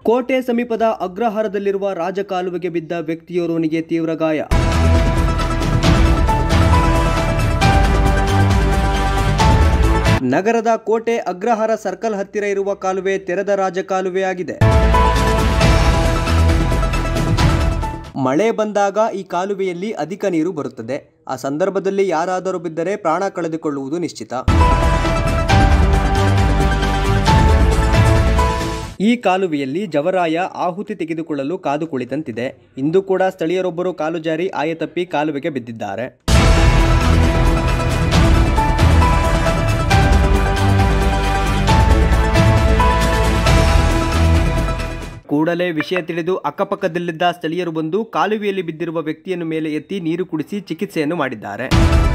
ಕೋಟೆ ಸಮೀಪದ ಅಗ್ರಹಾರದಲ್ಲಿರುವ ರಾಜಕಾಲುವೆಗೆ ಬಿದ್ದ ವ್ಯಕ್ತಿಯೋರ್ವನಿಗೆ ತೀವ್ರ ಗಾಯ ನಗರದ ಕೋಟೆ ಅಗ್ರಹಾರ ಸರ್ಕಲ್ ಹತ್ತಿರ ಇರುವ ಕಾಲುವೆ ತೆರೆದ ರಾಜಕಾಲುವೆಯಾಗಿದೆ ಮಳೆ ಬಂದಾಗ ಈ ಕಾಲುವೆಯಲ್ಲಿ ಅಧಿಕ ನೀರು ಬರುತ್ತದೆ ಆ ಸಂದರ್ಭದಲ್ಲಿ ಯಾರಾದರೂ ಬಿದ್ದರೆ ಪ್ರಾಣ ಕಳೆದುಕೊಳ್ಳುವುದು ನಿಶ್ಚಿತ ಈ ಕಾಲುವೆಯಲ್ಲಿ ಜವರಾಯ ಆಹುತಿ ತೆಗೆದುಕೊಳ್ಳಲು ಕಾದು ಕುಳಿತಂತಿದೆ ಇಂದು ಕೂಡ ಸ್ಥಳೀಯರೊಬ್ಬರು ಕಾಲು ಜಾರಿ ಆಯತಪ್ಪಿ ಕಾಲುವೆಗೆ ಬಿದ್ದಿದ್ದಾರೆ ಕೂಡಲೇ ವಿಷಯ ತಿಳಿದು ಅಕ್ಕಪಕ್ಕದಲ್ಲಿದ್ದ ಸ್ಥಳೀಯರು ಬಂದು ಕಾಲುವೆಯಲ್ಲಿ ಬಿದ್ದಿರುವ ವ್ಯಕ್ತಿಯನ್ನು ಮೇಲೆ ಎತ್ತಿ ನೀರು ಕುಡಿಸಿ ಚಿಕಿತ್ಸೆಯನ್ನು ಮಾಡಿದ್ದಾರೆ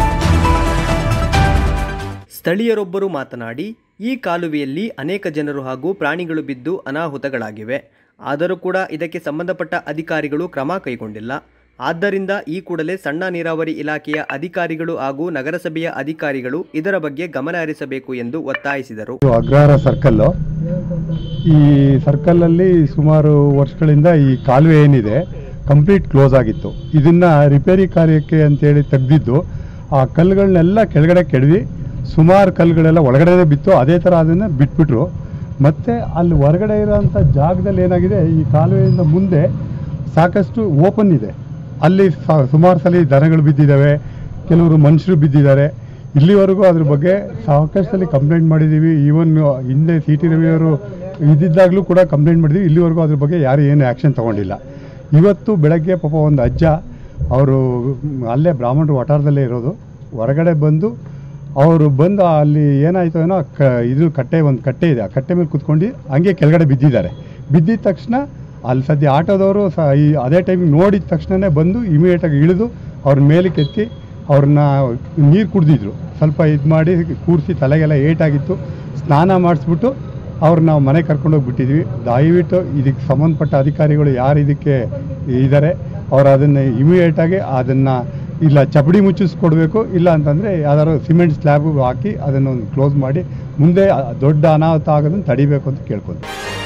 ಸ್ಥಳೀಯರೊಬ್ಬರು ಮಾತನಾಡಿ ಈ ಕಾಲುವೆಯಲ್ಲಿ ಅನೇಕ ಜನರು ಹಾಗೂ ಪ್ರಾಣಿಗಳು ಬಿದ್ದು ಅನಾಹುತಗಳಾಗಿವೆ ಆದರೂ ಕೂಡ ಇದಕ್ಕೆ ಸಂಬಂಧಪಟ್ಟ ಅಧಿಕಾರಿಗಳು ಕ್ರಮ ಕೈಗೊಂಡಿಲ್ಲ ಆದ್ದರಿಂದ ಈ ಕೂಡಲೇ ಸಣ್ಣ ನೀರಾವರಿ ಇಲಾಖೆಯ ಅಧಿಕಾರಿಗಳು ಹಾಗೂ ನಗರಸಭೆಯ ಅಧಿಕಾರಿಗಳು ಇದರ ಬಗ್ಗೆ ಗಮನ ಹರಿಸಬೇಕು ಎಂದು ಒತ್ತಾಯಿಸಿದರು ಇದು ಅಗ್ರಹಾರ ಸರ್ಕಲ್ಲು ಈ ಸರ್ಕಲಲ್ಲಿ ಸುಮಾರು ವರ್ಷಗಳಿಂದ ಈ ಕಾಲುವೆ ಏನಿದೆ ಕಂಪ್ಲೀಟ್ ಕ್ಲೋಸ್ ಆಗಿತ್ತು ಇದನ್ನ ರಿಪೇರಿ ಕಾರ್ಯಕ್ಕೆ ಅಂತೇಳಿ ತೆಗೆದಿದ್ದು ಆ ಕಲ್ಲುಗಳನ್ನೆಲ್ಲ ಕೆಳಗಡೆ ಕೆಡವಿ ಸುಮಾರು ಕಲ್ಲುಗಳೆಲ್ಲ ಒಳಗಡೆ ಬಿತ್ತು ಅದೇ ಥರ ಅದನ್ನು ಬಿಟ್ಬಿಟ್ರು ಮತ್ತು ಅಲ್ಲಿ ಹೊರಗಡೆ ಇರೋಂಥ ಜಾಗದಲ್ಲಿ ಏನಾಗಿದೆ ಈ ಕಾಲುವೆಯಿಂದ ಮುಂದೆ ಸಾಕಷ್ಟು ಓಪನ್ ಇದೆ ಅಲ್ಲಿ ಸ- ಸುಮಾರು ಸಲ ದನಗಳು ಬಿದ್ದಿದ್ದಾವೆ ಕೆಲವರು ಮನುಷ್ಯರು ಬಿದ್ದಿದ್ದಾರೆ ಇಲ್ಲಿವರೆಗೂ ಅದ್ರ ಬಗ್ಗೆ ಸಾಕಷ್ಟು ಸಲ ಕಂಪ್ಲೇಂಟ್ ಮಾಡಿದ್ದೀವಿ ಈವನ್ ಹಿಂದೆ ಸಿ ಟಿ ರವಿಯವರು ಇದ್ದಿದ್ದಾಗಲೂ ಕೂಡ ಕಂಪ್ಲೇಂಟ್ ಮಾಡಿದ್ದೀವಿ ಇಲ್ಲಿವರೆಗೂ ಅದ್ರ ಬಗ್ಗೆ ಯಾರು ಏನು ಆ್ಯಕ್ಷನ್ ತಗೊಂಡಿಲ್ಲ ಇವತ್ತು ಬೆಳಗ್ಗೆ ಪಾಪ ಒಂದು ಅಜ್ಜ ಅವರು ಅಲ್ಲೇ ಬ್ರಾಹ್ಮಣರು ವಠಾರದಲ್ಲೇ ಇರೋದು ಹೊರಗಡೆ ಬಂದು ಅವರು ಬಂದು ಅಲ್ಲಿ ಏನಾಯ್ತು ಏನೋ ಕ ಇದು ಕಟ್ಟೆ ಒಂದು ಕಟ್ಟೆ ಇದೆ ಆ ಕಟ್ಟೆ ಮೇಲೆ ಕುತ್ಕೊಂಡು ಹಂಗೆ ಕೆಳಗಡೆ ಬಿದ್ದಿದ್ದಾರೆ ಬಿದ್ದಿದ ತಕ್ಷಣ ಅಲ್ಲಿ ಸದ್ಯ ಆಟೋದವರು ಸ ಈ ಅದೇ ಟೈಮಿಗೆ ನೋಡಿದ ತಕ್ಷಣನೇ ಬಂದು ಇಮಿಡಿಯೇಟಾಗಿ ಇಳಿದು ಅವ್ರ ಮೇಲಕ್ಕೆ ಎತ್ತಿ ಅವ್ರನ್ನ ನೀರು ಕುಡ್ದಿದ್ರು ಸ್ವಲ್ಪ ಇದು ಮಾಡಿ ಕೂರಿಸಿ ತಲೆಗೆಲ್ಲ ಏಟಾಗಿತ್ತು ಸ್ನಾನ ಮಾಡಿಸ್ಬಿಟ್ಟು ಅವ್ರನ್ನ ನಾವು ಮನೆಗೆ ಕರ್ಕೊಂಡೋಗಿ ಬಿಟ್ಟಿದ್ವಿ ದಯವಿಟ್ಟು ಇದಕ್ಕೆ ಸಂಬಂಧಪಟ್ಟ ಅಧಿಕಾರಿಗಳು ಯಾರು ಇದಕ್ಕೆ ಇದ್ದಾರೆ ಅವ್ರು ಅದನ್ನು ಇಮಿಡಿಯೇಟಾಗಿ ಅದನ್ನು ಇಲ್ಲ ಚಪಡಿ ಮುಚ್ಚಿಸ್ಕೊಡ್ಬೇಕು ಇಲ್ಲ ಅಂತಂದರೆ ಯಾವ್ದಾದ್ರು ಸಿಮೆಂಟ್ ಸ್ಲ್ಯಾಬ್ ಹಾಕಿ ಅದನ್ನು ಒಂದು ಕ್ಲೋಸ್ ಮಾಡಿ ಮುಂದೆ ದೊಡ್ಡ ಅನಾಹುತ ಆಗೋದನ್ನು ತಡಿಬೇಕು ಅಂತ ಕೇಳ್ಕೊಂಡು